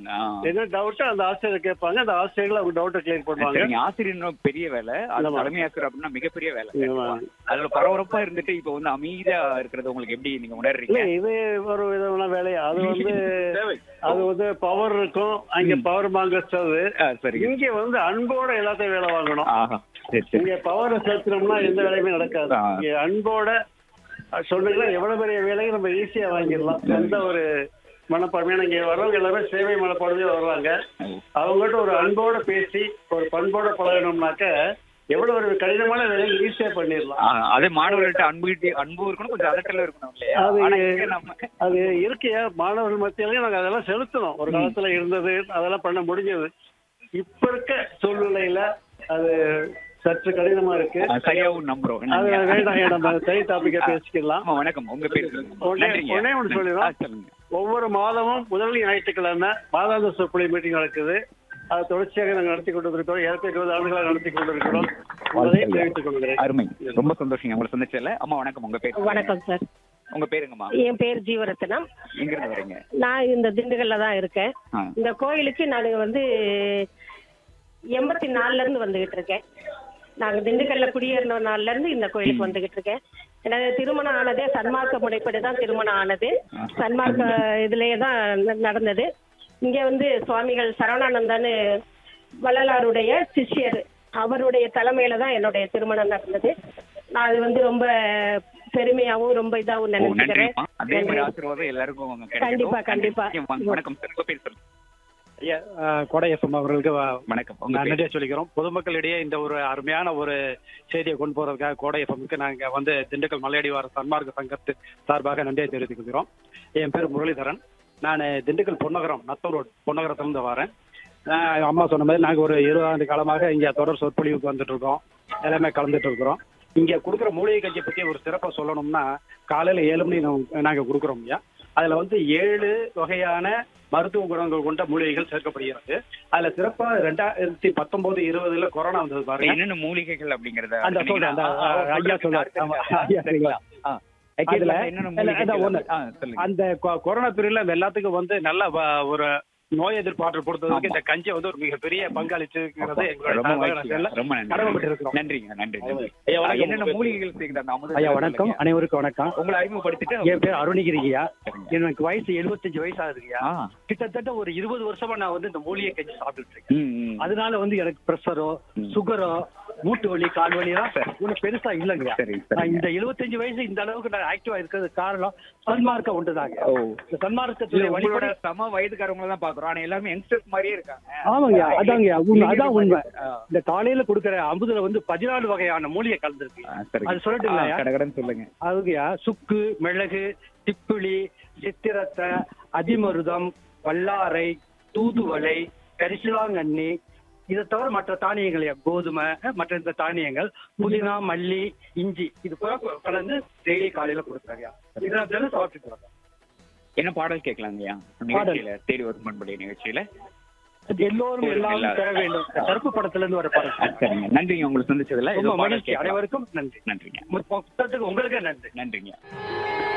ஆ. என்ன டவுட் அந்த ஆசிரியர் கேட்பாங்க அந்த ஆசிரியர்கள் அவங்க டவுட்டை கிளியர் பண்ணுவாங்க சரிங்க ஆசிரியர் பெரிய வேலை அது ஆமா. தலைமை ஆசிரியர் அப்படின்னா மிகப்பெரிய வேலை ஆமா. அதுல பரபரப்பா இருந்துட்டு இப்ப வந்து அமைதியா இருக்கிறது உங்களுக்கு எப்படி நீங்க இல்ல உணர்றீங்க இது ஒரு விதமான வேலையா அது வந்து தேவை. அது வந்து பவர் இருக்கும் அங்க பவர் வாங்கறது ஆ, சரிங்க இங்க வந்து அன்போட எல்லாத்தையும் வேலை வாங்கணும் ஆஹா சரி சரி இங்க பவரை செலுத்தினோம்னா எந்த வேலையுமே நடக்காது ஆ. இங்க அன்போட சொன்னீங்கன்னா எவ்வளவு பெரிய வேலையும் நம்ம ஈஸியா வாங்கிடலாம் எந்த ஒரு மனப்பான்மையான இங்க வர்றவங்க எல்லாமே சேவை மனப்பான்மையா வருவாங்க அவங்ககிட்ட ஒரு அன்போட பேசி ஒரு பண்போட பழகணும்னாக்க எவ்வளவு ஒரு கடினமான வேலையை ஈஸியா பண்ணிடலாம் ஆ, அதே மாணவர்கள்ட்ட அன்பு கிட்ட- அன்பும் இருக்கணும் கொஞ்சம் அதட்டலும் இருக்கணும் இல்லையா அது- ஆனா இங்க நம்ம அது இருக்கையா மாணவர்கள் மத்தியிலையும் நாங்க அதெல்லாம் செலுத்தணும் ஒரு காலத்துல இருந்தது அதெல்லாம் பண்ண முடிஞ்சது இப்ப இருக்க சூழ்நிலையில அது சற்று கடினமா இருக்கு ஆ, சரியாவும் நம்புறோம் அது நீங்க. வேண்டாம் ஏன் நம்ம தனி டாபிக்கா பேசிக்கலாம் ஆமா வணக்கம் உங்க பேர் சொல்லுங்க. ஒண்ணே- நன்றிங்க ஒண்ணே ஒண்ணு சொல்லிடுறோம். ஆ, சொல்லுங்க ஒவ்வொரு மாதமும் முதல் ஞாயிற்றுக்கிழமை மாதாந்த சொற்பொழி மீட்டிங் நடக்குது அது தொடர்ச்சியாக நாங்கள் நடத்தி கொண்டிருக்கிறோம் ஏற்கனவே இருபது ஆண்டுகளாக நடத்தி கொண்டிருக்கிறோம் என்பதை தெரிவித்துக் கொள்கிறேன் அருமை ரொம்ப சந்தோஷங்க உங்களை சந்திச்சல அம்மா வணக்கம் உங்க பேர் வணக்கம் சார் உங்க பேருங்கம்மா என் பேர் ஜீவரத்னம் எங்க இருந்து வரீங்க நான் இந்த திண்டுக்கல்ல தான் இருக்கேன் ஆ. இந்த கோயிலுக்கு நான் வந்து எண்பத்தி நாலுல இருந்து வந்துகிட்டு இருக்கேன் நாங்க திண்டுக்கல்ல குடியேறின நாள்ல இருந்து இந்த கோயிலுக்கு வந்துகிட்டு இருக்கேன் எனது திருமணம் ஆனதே சன்மார்க்க முறைப்படி தான் திருமணம் ஆனது சன்மார்க்க இதுலயே தான் ந- நடந்தது இங்க வந்து சுவாமிகள் சரவணானந்தான்னு வள்ளலாருடைய சிஷ்யர் அவருடைய தலைமையில தான் என்னுடைய திருமணம் நடந்தது நான் அது வந்து ரொம்ப பெருமையாவும் ரொம்ப இதாவும் ஓ நினைச்சுக்கிறேன் நன்றிம்மா அதே மாதிரி நன்றி. ஆசீர்வாதம் எல்லாருக்கும் கிடைக்கட்டும். கண்டிப்பா, கண்டிப்பா. நன்றி. வணக்கம் சார் உங்க பேர் சொல்லுங்க ஐயா அஹ், கொடை எஃப்எம் அவர்களுக்கு வ- வணக்கம் உங்க நான் பேர் நன்றியை சொல்லிக்கிறோம் பொதுமக்களிடையே இந்த ஒரு அருமையான ஒரு செய்தியை கொண்டு போறதுக்காக கோடை எஃப்எம்க்கு நாங்க வந்து திண்டுக்கல் மலையடிவார சன்மார்க்க சங்கத்து சார்பாக நன்றியை தெரிவித்துக் கொள்கிறோம் என் பேர் முரளிதரன் நான் திண்டுக்கல் பொன்னகரம் நத்தம் ரோடு பொன்னகரத்திலிருந்து வரேன் அஹ், அம்மா சொன்ன மாதிரி நாங்க ஒரு இருபது ஆண்டு காலமாக இங்க தொடர் சொற்பொழிவுக்கு வந்துட்டு இருக்கோம் எல்லாமே கலந்துட்டு இருக்கிறோம் இங்க கொடுக்குற மூலிகை கஞ்சி பத்தி ஒரு சிறப்பா சொல்லணும்னா காலையில ஏழு மணி நா- நாங்க கொடுக்குறோம் ஐயா அதுல வந்து ஏழு வகையான மருத்துவ குணங்கள் கொண்ட மூலிகைகள் சேர்க்கப்படுகிறது அதுல சிறப்பா ரெண்டாயிரத்தி பத்தொன்பது இருபதுல கொரோனா வந்தது பாருங்க என்னென்ன மூலிகைகள் அப்படிங்கறத அந்த சொல்றேன், அந்த, ஆ, ஆ, ஐயா சொல்றாரு. சொல்லுங்க. ஆமா, ஐயா சரிங்களா? ஆ. அதுல- அதுல என்னென்ன இல்ல, அதான் மூலிகைகள் ஒண்ணு. ஆ, சொல்லுங்க அந்த கொ- கொரோனா பீரியட்ல எல்லாத்துக்கும் வந்து நல்ல வ- ஒரு நோய் எதிர்ப்பாற்றல் கொடுத்ததுக்கு ஆமா. இந்த கஞ்சி வந்து ஒரு மிகப்பெரிய பங்களிச்சிருக்கிறது எங்களுடைய ரொம்ப சார்பாக மகிழ்ச்சி. நான் ரொம்ப நன்றி கடமைப்பட்டிருக்கிறோம். நன்றிங்க நன்றி நன்றி ஐயா, வணக்கம். என்னென்ன மூலிகைகள் சேர்க்குது அந்த அமுத ஐயா வணக்கம் சொல்லுங்க. அனைவருக்கும் வணக்கம் உங்களை அறிமுகப்படுத்திட்டு என் பேர் அருணிகிரியா சரிங்க. எனக்கு வயசு 75 வயசு ஆகுதுங்கய்யா ஆ. கிட்டத்தட்ட ஒரு இருபது வருஷமா நான் வந்து இந்த மூலிகை கஞ்சி சாப்பிட்டுட்டு இருக்கேன் ம், ம். அதனால வந்து எனக்கு பிரஷரோ ம். சுகரோ மூட்டு வலி கால் வலியெல்லாம் சரி. ஒன்றும் பெருசா இல்லைங்க சரி, சரிங்க. நான் இந்த 75 வயசு இந்த அளவுக்கு நான் ஆக்டிவா இருக்கிறது காரணம் சன்மார்க்கம் ஒன்றுதாங்க ஓ. இந்த சன்மார்க்கத்துடைய உங்களோட வழிபட சம வயதுக்காரங்கள தான் பாக்குறோம் ஆனா எல்லாமே யங்ஸ்டர்ஸ் மாதிரியே இருக்காங்க ஆமாங்க அதாங்க உண்மை அதான் உண்மை ஆ. இந்த காலையில கொடுக்கிற அமுதுல வந்து பதினாலு வகையான மூலிகை கலந்துருக்கு ஆ, சரிங்க. அது சொல்லட்டுங்களா? ஆ, கடகடன்னு சொல்லுங்க அதுங்கய்யா சுக்கு மிளகு திப்பிலி சித்திரத்தை அதிமருதம் வல்லாரை தூதுவளை கரிசலாங்கண்ணி இதை தவிர மற்ற தானியங்கள் ஐயா, கோதுமை மற்ற இந்த தானியங்கள் புதினா மல்லி இஞ்சி இது பூரா கலந்து டெய்லி காலையில கொடுக்குறாங்க இதெல்லாம் தினம் சாப்பிட்டுட்டு வரோம். என்ன பாடல் கேட்கலாங்கய்யா நிகழ்ச்சியில தேடி வரும் பண்புடைய நிகழ்ச்சியில அது எல்லோரும் எல்லாரும் பெற வேண்டும் கருப்பு படத்துல இருந்து வர ஆ, படம் சரிங்க நன்றிங்க உங்களை சந்திச்சதுல ரொம்ப ஏதோ பாடல் மகிழ்ச்சி கேட்கலாம். அனைவருக்கும் நன்றி நன்றிங்க புத்தகத்துக்கு உங்களுக்கு நன்றி நன்றிங்க